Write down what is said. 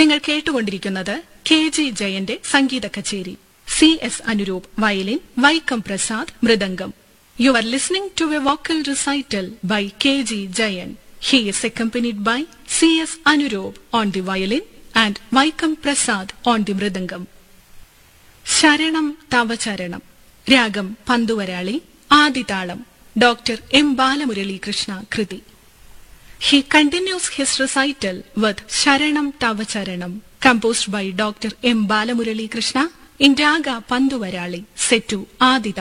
നിങ്ങൾ കേട്ടുകൊണ്ടിരിക്കുന്നത് K G ജയന്റെ സംഗീത കച്ചേരി C S Anuroop violin Vaikom Prasad mridangam you are listening to a vocal recital by K G Jayan he is accompanied by C S Anuroop on the violin and Vaikom Prasad on the mridangam Saranam Thava Charanam രാഗം പന്തുവരാളി ആദിതാളം doctor M Balamurali Krishna കൃതി He continues his recital with Sharanam Tava Charanam, composed by Dr. M. Balamurali Krishna in Raga Panduvarali, set to Adita.